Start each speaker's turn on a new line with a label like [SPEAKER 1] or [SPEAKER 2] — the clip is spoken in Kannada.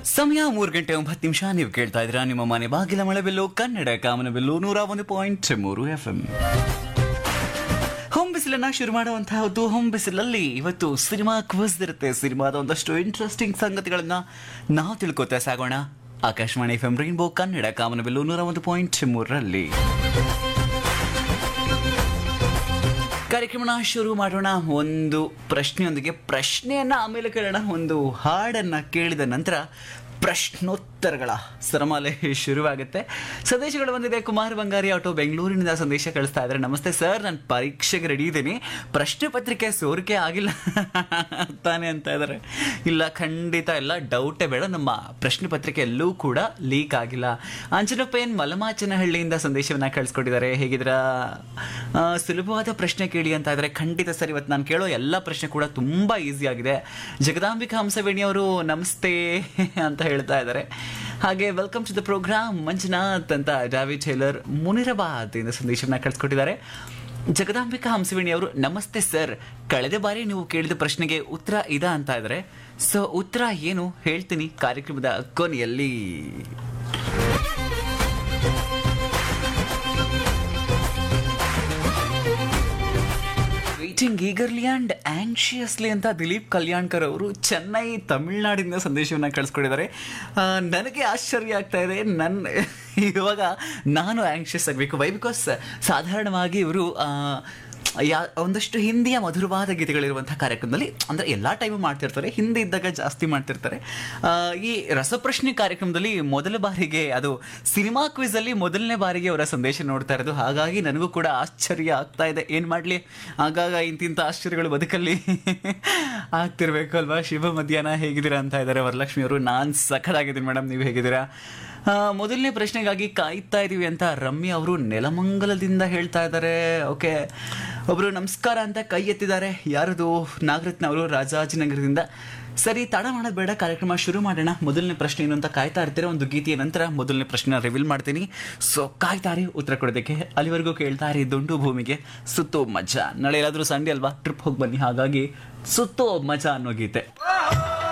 [SPEAKER 1] ಸಮಯ ಮೂರು ಗಂಟೆ ಒಂಬತ್ತು ನಿಮಿಷ ನೀವು ಕೇಳ್ತಾ ಇದ್ದೀರಾ ನಿಮ್ಮ ಮನೆ ಬಾಗಿಲ ಮಳೆಬೆಲ್ಲು ಕನ್ನಡ ಕಾಮನಬೆಲ್ಲು ನೂರ ಒಂದು ಪಾಯಿಂಟ್ ಮೂರು ಎಫ್ ಎಂ ಹೋಮ್ ಬಿಸಿಲನ್ನ ಶುರು ಮಾಡುವಂತಹ ಹೊತ್ತು ಹೋಮ್ ಬಿಸಿಲಲ್ಲಿ ಇವತ್ತು ಸಿನಿಮಾ ಕ್ವಿಸ್ ಇರುತ್ತೆ ಸಿನಿಮಾದ ಒಂದಷ್ಟು ಇಂಟ್ರೆಸ್ಟಿಂಗ್ ಸಂಗತಿಗಳನ್ನ ನಾವು ತಿಳ್ಕೊತಾ ಸಾಗೋಣ Akashvani F M rainbow Kannada ಕಾಮನಬೆಲ್ಲು ನೂರ ಒಂದು ಪಾಯಿಂಟ್ ಮೂರರಲ್ಲಿ ಕಾರ್ಯಕ್ರಮನ ಶುರು ಮಾಡೋಣ ಒಂದು ಪ್ರಶ್ನೆಯೊಂದಿಗೆ ಪ್ರಶ್ನೆಯನ್ನ ಆಮೇಲೆ ಕೇಳೋಣ ಒಂದು ಹಾಡನ್ನ ಕೇಳಿದ ನಂತರ ಪ್ರಶ್ನೋತ್ತರಗಳ ಸರಮಾಲೆ ಶುರುವಾಗುತ್ತೆ ಸಂದೇಶಗಳು ಬಂದಿದೆ ಕುಮಾರ್ ಬಂಗಾರಿ ಆಟೋ ಬೆಂಗಳೂರಿನಿಂದ ಸಂದೇಶ ಕಳಿಸ್ತಾ ಇದ್ದಾರೆ ನಮಸ್ತೆ ಸರ್ ನಾನು ಪರೀಕ್ಷೆಗೆ ರೆಡಿ ಇದ್ದೀನಿ ಪ್ರಶ್ನೆ ಪತ್ರಿಕೆ ಸೋರಿಕೆ ಆಗಿಲ್ಲ ತಾನೇ ಅಂತ ಇದ್ದಾರೆ ಇಲ್ಲ ಖಂಡಿತ ಎಲ್ಲ ಡೌಟೇ ಬೇಡ ನಮ್ಮ ಪ್ರಶ್ನೆ ಪತ್ರಿಕೆ ಎಲ್ಲೂ ಕೂಡ ಲೀಕ್ ಆಗಿಲ್ಲ ಅಂಜನಪ್ಪಯ್ಯನ್ ಮಲಮಾಚನಹಳ್ಳಿಯಿಂದ ಸಂದೇಶವನ್ನ ಕಳಿಸ್ಕೊಟ್ಟಿದ್ದಾರೆ ಹೇಗಿದ್ರ ಸುಲಭವಾದ ಪ್ರಶ್ನೆ ಕೇಳಿ ಅಂತ ಇದ್ದಾರೆ ಖಂಡಿತ ಸರ್ ಇವತ್ತು ನಾನು ಕೇಳೋ ಎಲ್ಲ ಪ್ರಶ್ನೆ ಕೂಡ ತುಂಬಾ ಈಸಿ ಆಗಿದೆ ಜಗದಾಂಬಿಕಾ ಹಂಸವೇಣಿ ಅವರು ನಮಸ್ತೆ ಅಂತ ಹೇಳ್ತಾ ಇದ್ದಾರೆ ಹಾಗೆ welcome to the program Manjunath ಅಂತ ಡಾವಿ ಟೇಲರ್ ಮುನಿರಾಬಾದ್ ಇಂದ ಸಂದೇಶವನ್ನ ಕಳಿಸ್ಕೊಟ್ಟಿದ್ದಾರೆ ಜಗದಾಂಬಿಕಾ ಹಂಸವೇಣಿ ಅವರು ನಮಸ್ತೆ ಸರ್ ಕಳೆದ ಬಾರಿ ನೀವು ಕೇಳಿದ ಪ್ರಶ್ನೆಗೆ ಉತ್ತರ ಇದ ಅಂತ ಇದ್ದಾರೆ ಸೊ ಉತ್ತರ ಏನು ಹೇಳ್ತೀನಿ ಕಾರ್ಯಕ್ರಮದ ಕೊನೆಯಲ್ಲಿ ವೇಟಿಂಗ್ ಈಗರ್ಲಿ ಅಂಡ್ ಆಂಕ್ಷಿಯಸ್ಲಿ ಅಂತ ದಿಲೀಪ್ ಕಲ್ಯಾಣ್ಕರ್ ಅವರು ಚೆನ್ನೈ ತಮಿಳ್ನಾಡಿಂದ ಸಂದೇಶವನ್ನ ಕಳಿಸ್ಕೊಟ್ಟಿದ್ದಾರೆ ಆ, ನನಗೆ ಆಶ್ಚರ್ಯ ಆಗ್ತಾ ಇದೆ ನನ್ನ ಇವಾಗ ನಾನು ಆಂಕ್ಷಿಯಸ್ ಆಗಬೇಕು ವೈ ಬಿಕಾಸ್ ಸಾಧಾರಣವಾಗಿ ಇವರು ಯಾ ಒಂದಷ್ಟು ಹಿಂದಿಯ ಮಧುರವಾದ ಗೀತೆಗಳಿರುವಂತಹ ಕಾರ್ಯಕ್ರಮದಲ್ಲಿ ಅಂದರೆ ಎಲ್ಲ ಟೈಮು ಮಾಡ್ತಿರ್ತಾರೆ ಹಿಂದೆ ಇದ್ದಾಗ ಜಾಸ್ತಿ ಮಾಡ್ತಿರ್ತಾರೆ ಆ, ಈ ರಸಪ್ರಶ್ನೆ ಕಾರ್ಯಕ್ರಮದಲ್ಲಿ ಮೊದಲ ಬಾರಿಗೆ ಅದು ಸಿನಿಮಾ ಕ್ವಿಝಲ್ಲಿ ಮೊದಲನೇ ಬಾರಿಗೆ ಅವರ ಸಂದೇಶ ನೋಡ್ತಾ ಇರೋದು ಹಾಗಾಗಿ ನನಗೂ ಕೂಡ ಆಶ್ಚರ್ಯ ಆಗ್ತಾ ಇದೆ ಏನು ಮಾಡಲಿ ಆಗಾಗ ಇಂತಿಂಥ ಆಶ್ಚರ್ಯಗಳು ಬದುಕಲ್ಲಿ ಆಗ್ತಿರ್ಬೇಕು ಅಲ್ವಾ ಶಿವ ಮಧ್ಯಾಹ್ನ ಹೇಗಿದ್ದೀರಾ ಅಂತ ಇದ್ದಾರೆ ವರಲಕ್ಷ್ಮಿ ಅವರು ನಾನು ಸಖತ್ತಾಗಿದ್ದೀನಿ ಮೇಡಮ್ ನೀವು ಹೇಗಿದ್ದೀರಾ ಆ, ಮೊದಲನೇ ಪ್ರಶ್ನೆಗಾಗಿ ಕಾಯ್ತಾ ಇದೀವಿ ಅಂತ ರಮ್ಯಾ ಅವರು ನೆಲಮಂಗಲದಿಂದ ಹೇಳ್ತಾ ಇದ್ದಾರೆ ಓಕೆ ಒಬ್ರು ನಮಸ್ಕಾರ ಅಂತ ಕೈ ಎತ್ತಿದ್ದಾರೆ ಯಾರದು ನಾಗರತ್ನ ಅವರು ರಾಜಾಜಿನಗರದಿಂದ ಸರಿ ತಡ ಮಾಡೋದು ಬೇಡ ಕಾರ್ಯಕ್ರಮ ಶುರು ಮಾಡೋಣ ಮೊದಲನೇ ಪ್ರಶ್ನೆ ಏನು ಅಂತ ಕಾಯ್ತಾ ಇರ್ತೀರ ಒಂದು ಗೀತೆಯ ನಂತರ ಮೊದಲನೇ ಪ್ರಶ್ನೆ ರಿವೀಲ್ ಮಾಡ್ತೀನಿ ಸೊ ಕಾಯ್ತಾರಿ ಉತ್ತರ ಕೊಡೋದಕ್ಕೆ ಅಲ್ಲಿವರೆಗೂ ಕೇಳ್ತಾ ಇರಿ ದುಂಡು ಭೂಮಿಗೆ ಸುತ್ತೋ ಮಜಾ ನಾಳೆ ಎಲ್ಲಾದ್ರೂ ಸಂಡೇ ಅಲ್ವಾ ಟ್ರಿಪ್ ಹೋಗಿ ಬನ್ನಿ ಹಾಗಾಗಿ ಸುತ್ತೋ ಮಜಾ ಅನ್ನೋ ಗೀತೆ